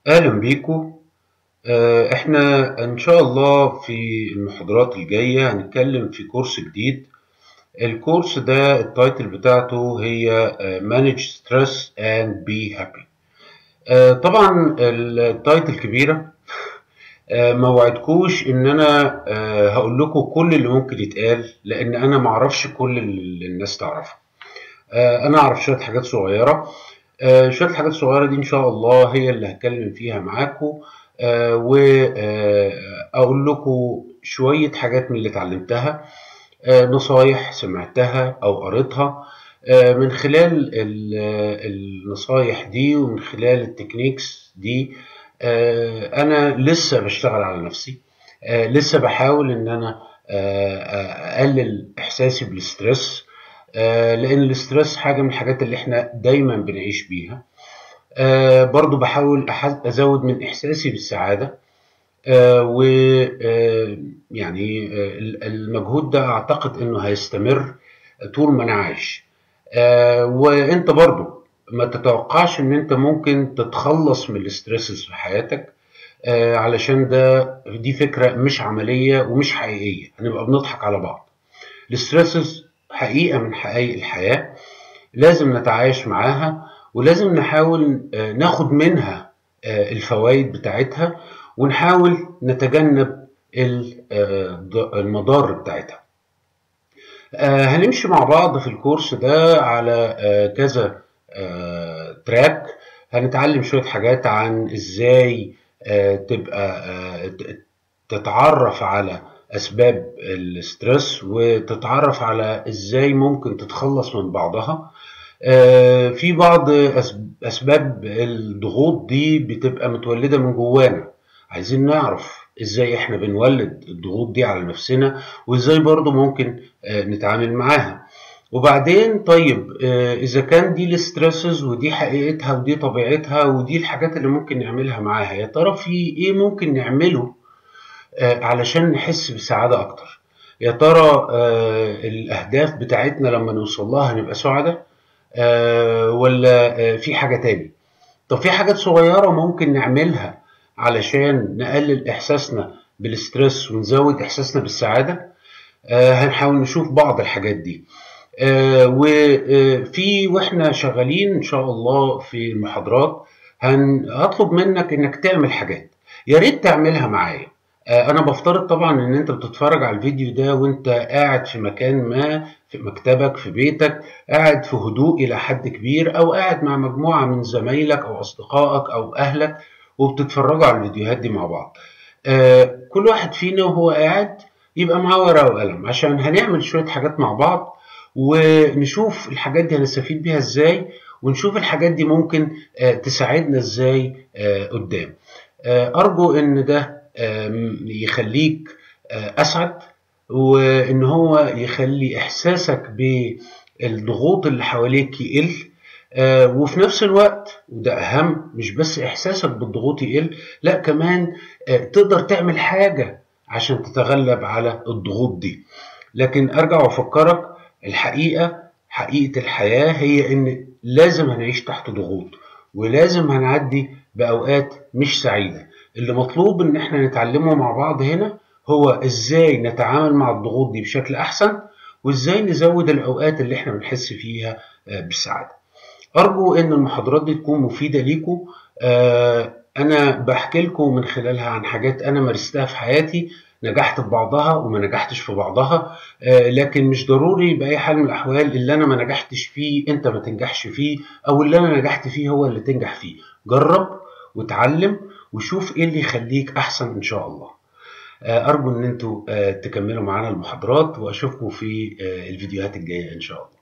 أهلا بيكم آه، احنا ان شاء الله في المحاضرات الجاية هنتكلم في كورس جديد الكورس ده التايتل بتاعته هي آه، Manage Stress and Be Happy آه، طبعا التايتل كبيرة آه، ما وعدكوش ان انا آه، هقول لكم كل اللي ممكن يتقال لان انا معرفش كل اللي الناس تعرفه آه، انا اعرف شوية حاجات صغيرة آه، شوية الحاجات الصغيرة دي إن شاء الله هي اللي هتكلم فيها معاكم وأقول لكم شوية حاجات من اللي اتعلمتها آه، نصايح سمعتها أو قريتها آه، من خلال ال- النصايح دي ومن خلال التكنيكس دي آه، أنا لسه بشتغل على نفسي آه، لسه بحاول إن أنا آه، آه، أقلل إحساسي بالستريس آه، لأن الاسترس حاجة من الحاجات اللي احنا دايما بنعيش بيها آه، برضو بحاول أح- أزود من إحساسي بالسعادة و آه، يعني آه، المجهود ده أعتقد إنه هيستمر طول ما أنا عايش آه، وأنت برضو ما تتوقعش إن أنت ممكن تتخلص من الاسترسز في حياتك آه، علشان ده دي فكرة مش عملية ومش حقيقية هنبقى بنضحك على بعض الاسترسز حقيقة من حقائق الحياة لازم نتعايش معاها ولازم نحاول آه، ناخد منها آه، الفوائد بتاعتها ونحاول نتجنب ال- آه، ض- المضار بتاعتها آه، هنمشي مع بعض في الكورس ده على آه، كذا آه، تراك هنتعلم شوية حاجات عن ازاي آه، تبقى آه، ت- تتعرف على أسباب الستريس وتتعرف على ازاي ممكن تتخلص من بعضها آه، في بعض أس- أسباب الضغوط دي بتبقى متولدة من جوانا عايزين نعرف ازاي احنا بنولد الضغوط دي على نفسنا وازاي برضو ممكن آه، نتعامل معاها وبعدين طيب آه، اذا كان دي الستريسز ودي حقيقتها ودي طبيعتها ودي الحاجات اللي ممكن نعملها معاها يا ترى في ايه ممكن نعمله آه، علشان نحس بسعادة اكتر يا ترى آه، الاهداف بتاعتنا لما نوصل لها هنبقى سعداء آه، ولا آه، في حاجة تاني طب في حاجات صغيرة ممكن نعملها علشان نقلل إحساسنا بالستريس ونزود إحساسنا بالسعادة آه، هنحاول نشوف بعض الحاجات دي آه، وفي واحنا شغالين ان شاء الله في المحاضرات هنطلب منك انك تعمل حاجات يا ريت تعملها معايا آه، انا بفترض طبعا ان انت بتتفرج على الفيديو ده وانت قاعد في مكان ما في مكتبك في بيتك قاعد في هدوء الى حد كبير او قاعد مع مجموعة من زمايلك او اصدقائك او اهلك وبتتفرجوا على الفيديوهات دي مع بعض آه، كل واحد فينا وهو قاعد يبقى معاه ورقة وقلم عشان هنعمل شوية حاجات مع بعض ونشوف الحاجات دي هنستفيد بيها ازاي ونشوف الحاجات دي ممكن آه، تساعدنا ازاي آه، قدام آه، ارجو ان ده آم، يخليك آه، اسعد وان هو يخلي احساسك بالضغوط اللي حواليك يقل آه، وفي نفس الوقت وده اهم مش بس احساسك بالضغوط يقل لا كمان آه، تقدر تعمل حاجة عشان تتغلب على الضغوط دي لكن ارجع وافكرك الحقيقة حقيقة الحياة هي ان لازم هنعيش تحت ضغوط ولازم هنعدي بأوقات مش سعيدة اللي مطلوب ان احنا نتعلمه مع بعض هنا هو ازاي نتعامل مع الضغوط دي بشكل احسن وازاي نزود الاوقات اللي احنا بنحس فيها آه، بالسعادة أرجو إن المحاضرات دي تكون مفيدة ليكم آه، أنا بحكي لكم من خلالها عن حاجات أنا مارستها في حياتي نجحت في بعضها وما نجحتش في بعضها آه، لكن مش ضروري بأي حال من الأحوال اللي أنا ما نجحتش فيه أنت ما تنجحش فيه أو اللي أنا نجحت فيه هو اللي تنجح فيه جرب وتعلم وشوف إيه اللي يخليك أحسن إن شاء الله آه، أرجو إن أنتوا آه، تكملوا معانا المحاضرات وأشوفكم في آه، الفيديوهات الجاية إن شاء الله